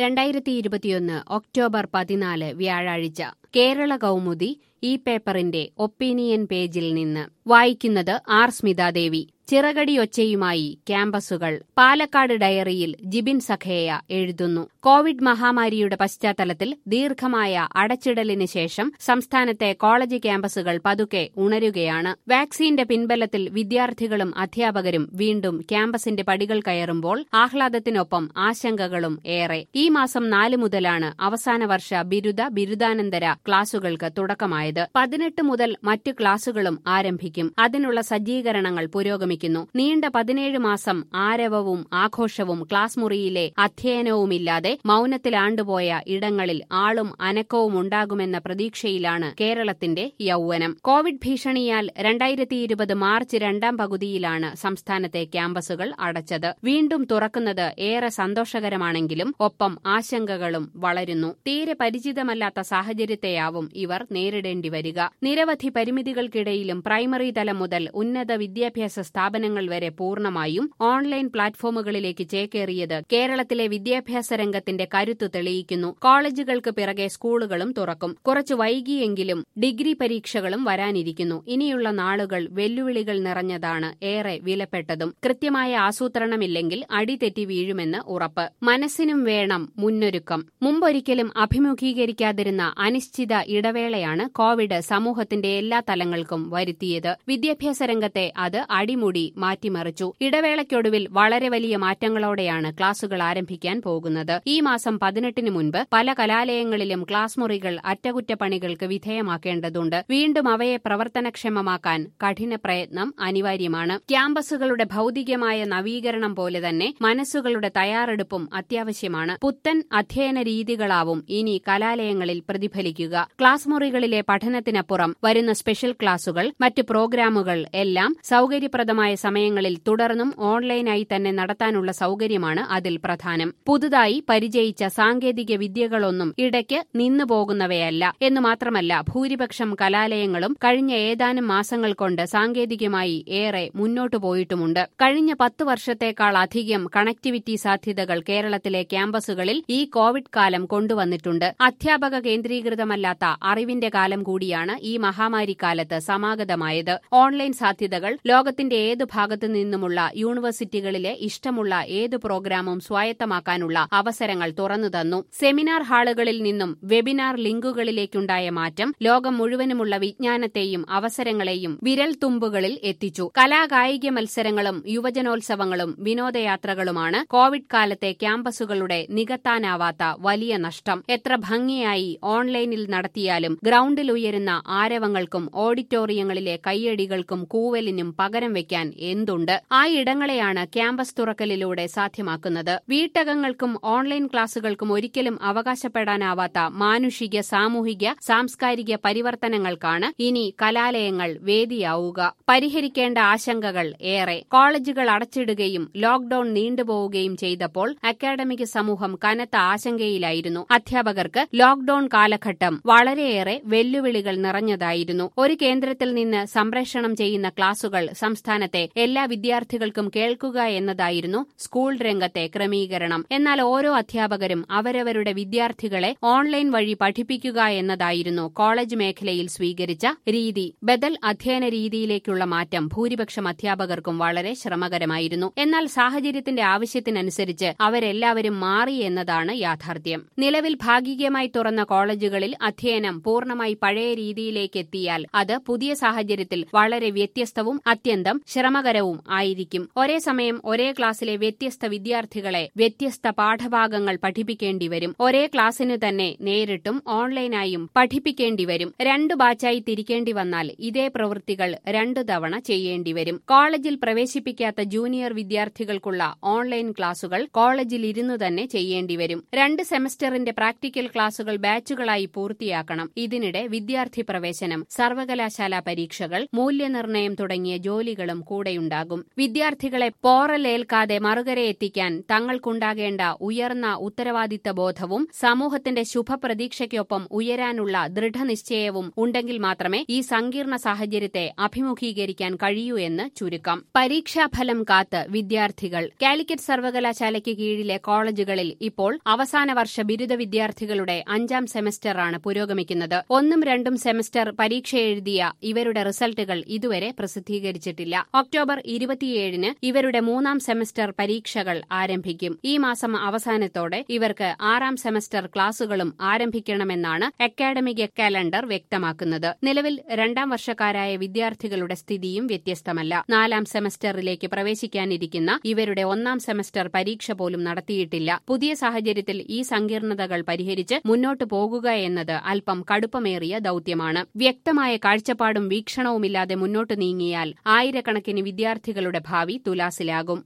രണ്ടായിരത്തി ഇരുപത്തിയൊന്ന് ഒക്ടോബർ പതിനാല് വ്യാഴാഴ്ച കേരള കൗമുദി ഈ പേപ്പറിന്റെ ഒപ്പീനിയൻ പേജിൽ നിന്ന് വായിക്കുന്നത് ആർ സ്മിതാദേവി ചിറകടിയൊച്ചയുമായി ക്യാമ്പസുകൾ പാലക്കാട് ഡയറിയിൽ ജിബിൻ സഖേയ എഴുതുന്നു കോവിഡ് മഹാമാരിയുടെ പശ്ചാത്തലത്തിൽ ദീർഘമായ അടച്ചിടലിന് ശേഷം സംസ്ഥാനത്തെ കോളേജ് ക്യാമ്പസുകൾ പതുക്കെ ഉണരുകയാണ് വാക്സിന്റെ പിൻബലത്തിൽ വിദ്യാർത്ഥികളും അധ്യാപകരും വീണ്ടും ക്യാമ്പസിന്റെ പടികൾ കയറുമ്പോൾ ആഹ്ലാദത്തിനൊപ്പം ആശങ്കകളും ഏറെ ഈ മാസം നാല് മുതലാണ് അവസാന വർഷ ബിരുദ ബിരുദാനന്തര ക്ലാസുകൾക്ക് തുടക്കമായത് പതിനെട്ട് മുതൽ മറ്റു ക്ലാസുകളും ആരംഭിക്കും അതിനുള്ള സജ്ജീകരണങ്ങൾ പുരോഗമിക്കുന്നു നീണ്ട പതിനേഴ് മാസം ആരവവും ആഘോഷവും ക്ലാസ് മുറിയിലെ അധ്യയനവുമില്ലാതെ മൌനത്തിലാണ്ടുപോയ ഇടങ്ങളിൽ ആളും അനക്കവും ഉണ്ടാകുമെന്ന പ്രതീക്ഷയിലാണ് കേരളത്തിന്റെ യൗവനം കോവിഡ് ഭീഷണിയാൽ രണ്ടായിരത്തി ഇരുപത് മാർച്ച് രണ്ടാം പകുതിയിലാണ് സംസ്ഥാനത്തെ ക്യാമ്പസുകൾ അടച്ചത് വീണ്ടും തുറക്കുന്നത് ഏറെ സന്തോഷകരമാണെങ്കിലും ഒപ്പം ആശങ്കകളും വളരുന്നു തീരെ പരിചിതമല്ലാത്ത സാഹചര്യത്തെയാവും ഇവർ നേരിടേണ്ടി വരിക നിരവധി പരിമിതികൾക്കിടയിലും പ്രൈമറി തലം മുതൽ ഉന്നത വിദ്യാഭ്യാസ സ്ഥാപനങ്ങൾ വരെ പൂർണ്ണമായും ഓൺലൈൻ പ്ലാറ്റ്ഫോമുകളിലേക്ക് ചേക്കേറിയത് കേരളത്തിലെ വിദ്യാഭ്യാസ രംഗത്തിന്റെ കരുത്ത് തെളിയിക്കുന്നു കോളേജുകൾക്ക് പിറകെ സ്കൂളുകളും തുറക്കും കുറച്ചു വൈകിയെങ്കിലും ഡിഗ്രി പരീക്ഷകളും വരാനിരിക്കുന്നു ഇനിയുള്ള നാളുകൾ വെല്ലുവിളികൾ നിറഞ്ഞതാണ് ഏറെ വിലപ്പെട്ടതും കൃത്യമായ ആസൂത്രണമില്ലെങ്കിൽ അടിതെറ്റി വീഴുമെന്ന് ഉറപ്പ് മനസ്സിനും വേണം മുന്നൊരുക്കം മുമ്പൊരിക്കലും അഭിമുഖീകരിക്കാതിരുന്ന അനിശ്ചിത ഇടവേളയാണ് കോവിഡ് സമൂഹത്തിന്റെ എല്ലാ തലങ്ങൾക്കും വരുത്തിയത് വിദ്യാഭ്യാസ രംഗത്തെ അത് അടിമുടി മാറ്റിമറിച്ചു ഇടവേളയ്ക്കൊടുവിൽ വളരെ വലിയ മാറ്റങ്ങളോടെയാണ് ക്ലാസുകൾ ആരംഭിക്കാൻ പോകുന്നത് ഈ മാസം പതിനെട്ടിന് മുൻപ് പല കലാലയങ്ങളിലും ക്ലാസ് മുറികൾ അറ്റകുറ്റപ്പണികൾക്ക് വിധേയമാക്കേണ്ടതുണ്ട് വീണ്ടും അവയെ പ്രവർത്തനക്ഷമമാക്കാൻ കഠിന പ്രയത്നം അനിവാര്യമാണ് ക്യാമ്പസുകളുടെ ഭൌതികമായ നവീകരണം പോലെ തന്നെ മനസ്സുകളുടെ തയ്യാറെടുപ്പും അത്യാവശ്യമാണ് പുത്തൻ അധ്യയന രീതികളാവും ഇനി കലാലയങ്ങളിൽ പ്രതിഫലിക്കുക ക്ലാസ് മുറികളിലെ പഠനത്തിനപ്പുറം വരുന്ന സ്പെഷ്യൽ ക്ലാസുകൾ മറ്റ് പ്രോഗ്രാമുകൾ എല്ലാം സൌകര്യപ്രദമായ സമയങ്ങളിൽ തുടർന്നും ഓൺലൈനായി തന്നെ നടത്താനുള്ള സൌകര്യമാണ് അതിൽ പ്രധാനം പുതുതായി പരിചയിച്ച സാങ്കേതിക വിദ്യകളൊന്നും ഇടയ്ക്ക് നിന്നു പോകുന്നവയല്ല എന്നു മാത്രമല്ല ഭൂരിപക്ഷം കലാലയങ്ങളും കഴിഞ്ഞ ഏതാനും മാസങ്ങൾ കൊണ്ട് സാങ്കേതികമായി ഏറെ മുന്നോട്ടു പോയിട്ടുമുണ്ട് കഴിഞ്ഞ പത്ത് വർഷത്തേക്കാൾ അധികം കണക്ടിവിറ്റി സാധ്യതകൾ കേരളത്തിലെ ക്യാമ്പസുകളിൽ ഈ കോവിഡ് കാലം കൊണ്ടുവന്നിട്ടുണ്ട് അധ്യാപക കേന്ദ്രീകൃതമല്ലാത്ത അറിവിന്റെ കാലം കൂടിയാണ് ഈ മഹാമാരി കാലത്ത് സമാഗതമായത് ഓൺലൈൻ സാധ്യതകൾ ലോകത്തിന്റെ ഏതു ഭാഗത്തു നിന്നുമുള്ള യൂണിവേഴ്സിറ്റികളിലെ ഇഷ്ടമുള്ള ഏതു പ്രോഗ്രാമും സ്വായത്തമാക്കാനുള്ള അവസരങ്ങൾ തുറന്നുതന്നു സെമിനാർ ഹാളുകളിൽ നിന്നും വെബിനാർ ലിങ്കുകളിലേക്കുണ്ടായ മാറ്റം ലോകം മുഴുവനുമുള്ള വിജ്ഞാനത്തെയും അവസരങ്ങളെയും വിരൽ തുമ്പുകളിൽ എത്തിച്ചു കലാകായിക മത്സരങ്ങളും യുവജനോത്സവങ്ങളും വിനോദയാത്രകളുമാണ് കോവിഡ് കാലത്തെ ക്യാമ്പസുകളുടെ നികത്താനാവാത്ത വലിയ നഷ്ടം എത്ര ഭംഗിയായി ഓൺലൈനിൽ നടത്തിയാലും ഗ്രൌണ്ടിൽ ഉയരുന്ന ആരവങ്ങൾക്കും ഓഡിറ്റോറിയങ്ങളിലെ കയ്യടികൾക്കും കൂവലിനും പകരം വയ്ക്കാൻ എന്തുണ്ട് ആ ഇടങ്ങളെയാണ് ക്യാമ്പസ് തുറക്കലിലൂടെ സാധ്യമാക്കുന്നത് വീട്ടകങ്ങൾക്കും ഓൺലൈൻ ക്ലാസുകൾക്കും ഒരിക്കലും അവകാശപ്പെടാനാവാത്ത മാനുഷിക സാമൂഹിക സാംസ്കാരിക പരിവർത്തനങ്ങൾക്കാണ് ഇനി കലാലയങ്ങൾ വേദിയാവുക പരിഹരിക്കേണ്ട ആശങ്കകൾ ഏറെ കോളേജുകൾ അടച്ചിടുകയും ലോക്ഡൌൺ നീണ്ടുപോവുകയും ചെയ്തപ്പോൾ അക്കാഡമിക് സമൂഹം കനത്ത ആശങ്കയിലായിരുന്നു അധ്യാപകർക്ക് ലോക്ഡൌൺ കാലഘട്ടം വളരെയേറെ വെല്ലുവിളികൾ നിറഞ്ഞതായിരുന്നു ഒരു കേന്ദ്രത്തിൽ നിന്ന് സംപ്രേഷണം ചെയ്യുന്ന ക്ലാസുകൾ സംസ്ഥാനത്തെ എല്ലാ വിദ്യാർത്ഥികൾക്കും കേൾക്കുക എന്നതായിരുന്നു സ്കൂൾ രംഗത്തെ ക്രമീകരണം എന്നാൽ ഓരോ അധ്യാപകരും അവരവരുടെ വിദ്യാർത്ഥികളെ ഓൺലൈൻ വഴി പഠിപ്പിക്കുക എന്നതായിരുന്നു കോളേജ് മേഖലയിൽ സ്വീകരിച്ച രീതി ബദൽ അധ്യയന രീതിയിലേക്കുള്ള മാറ്റം ഭൂരിപക്ഷം അധ്യാപകർക്കും വളരെ ശ്രമകരമായിരുന്നു എന്നാൽ സാഹചര്യത്തിന്റെ ആവശ്യത്തിനനുസരിച്ച് അവരെല്ലാവരും മാറി എന്നതാണ് യാഥാർത്ഥ്യം നിലവിൽ ഭാഗികമായി തുറന്ന കോളേജുകളിൽ അധ്യയനം പൂർണ്ണമായി പഴയ രീതിയിലേക്ക് എത്തിയാൽ അത് പുതിയ സാഹചര്യത്തിൽ വളരെ വ്യത്യസ്തവും അത്യന്തം ശ്രമകരവും ആയിരിക്കും ഒരേ സമയം ഒരേ ക്ലാസ്സിലെ വ്യത്യസ്ത വിദ്യാർത്ഥികളെ വ്യത്യസ്ത പാഠഭാഗങ്ങൾ പഠിപ്പിക്കേണ്ടി വരും ഒരേ ക്ലാസ്സിനു തന്നെ നേരിട്ടും ഓൺലൈനായും പഠിപ്പിക്കേണ്ടി വരും രണ്ടു ബാച്ചായി തിരിക്കേണ്ടി വന്നാൽ ഇതേ പ്രവൃത്തികൾ രണ്ടു തവണ ചെയ്യേണ്ടി വരും കോളേജിൽ പ്രവേശിപ്പിക്കാത്ത ജൂനിയർ വിദ്യാർത്ഥികൾക്കുള്ള ഓൺലൈൻ ക്ലാസുകൾ കോളേജിൽ ഇരുന്നു തന്നെ ചെയ്യേണ്ടി വരും രണ്ട് സെമസ്റ്ററിന്റെ പ്രാക്ടിക്കൽ ക്ലാസുകൾ ബാച്ചുകളായി പൂർത്തിയാക്കണം ഇതിനിടെ വിദ്യാർത്ഥി പ്രവേശനം സർവകലാശാല പരീക്ഷകൾ മൂല്യനിർണ്ണയം തുടങ്ങിയ ജോലികളും കൂടെയുണ്ടാകും വിദ്യാർത്ഥികളെ പോറലേൽക്കാതെ മറുകരയെത്തിക്കാൻ തങ്ങൾക്കുണ്ടാകേണ്ട ഉയർന്ന ഉത്തരവാദിത്ത ബോധവും സമൂഹത്തിന്റെ ശുഭപ്രതീക്ഷയ്ക്കൊപ്പം ഉയരാനുള്ള ദൃഢനിശ്ചയവും ഉണ്ടെങ്കിൽ മാത്രമേ ഈ സങ്കീർണ സാഹചര്യത്തെ അഭിമുഖീകരിക്കാൻ കഴിയൂ എന്ന് ചുരുക്കം പരീക്ഷാഫലം കാത്ത് വിദ്യാർത്ഥികൾ കാലിക്കറ്റ് സർവകലാശാലയ്ക്ക് കീഴിലെ കോളേജുകളിൽ ഇപ്പോൾ അവസാന വർഷ ബിരുദ വിദ്യാർത്ഥികളുടെ അഞ്ചാം സെമസ്റ്ററാണ് പുരോഗമിക്കുന്നത് ഒന്നും രണ്ടും സെമസ്റ്റർ പരീക്ഷ എഴുതിയ ഇവരുടെ റിസൾട്ടുകൾ ഇതുവരെ പ്രസിദ്ധീകരിച്ചിട്ടില്ല ഒക്ടോബർ ഇരുപത്തിയേഴിന് ഇവരുടെ മൂന്നാം സെമസ്റ്റർ പരീക്ഷകൾ ആരംഭിക്കും ഈ മാസം അവസാനത്തോടെ ഇവർക്ക് ആറാം സെമസ്റ്റർ ക്ലാസുകളും ആരംഭിക്കണമെന്നാണ് അക്കാഡമിക് കലണ്ടർ വ്യക്തമാക്കുന്നത് നിലവിൽ രണ്ടാം വർഷക്കാരായ വിദ്യാർത്ഥികളുടെ സ്ഥിതിയും വ്യത്യസ്തമല്ല നാലാം സെമസ്റ്ററിലേക്ക് പ്രവേശിക്കാനിരിക്കുന്ന ഇവരുടെ ഒന്നാം സെമസ്റ്റർ പരീക്ഷ പോലും നടത്തിയിട്ടില്ല പുതിയ സാഹചര്യത്തിൽ ഈ സങ്കീർണതകൾ പരിഹരിച്ച് മുന്നോട്ടു പോകുക എന്നത് അല്പം കടുപ്പമേറിയ ദൌത്യമാണ് വ്യക്തമായ കാഴ്ചപ്പാടും വീക്ഷണവുമില്ലാതെ മുന്നോട്ടു നീങ്ങിയാൽ ആയിരക്കണക്കിന് വിദ്യാർത്ഥികളുടെ ഭാവി തുലാസിലാകും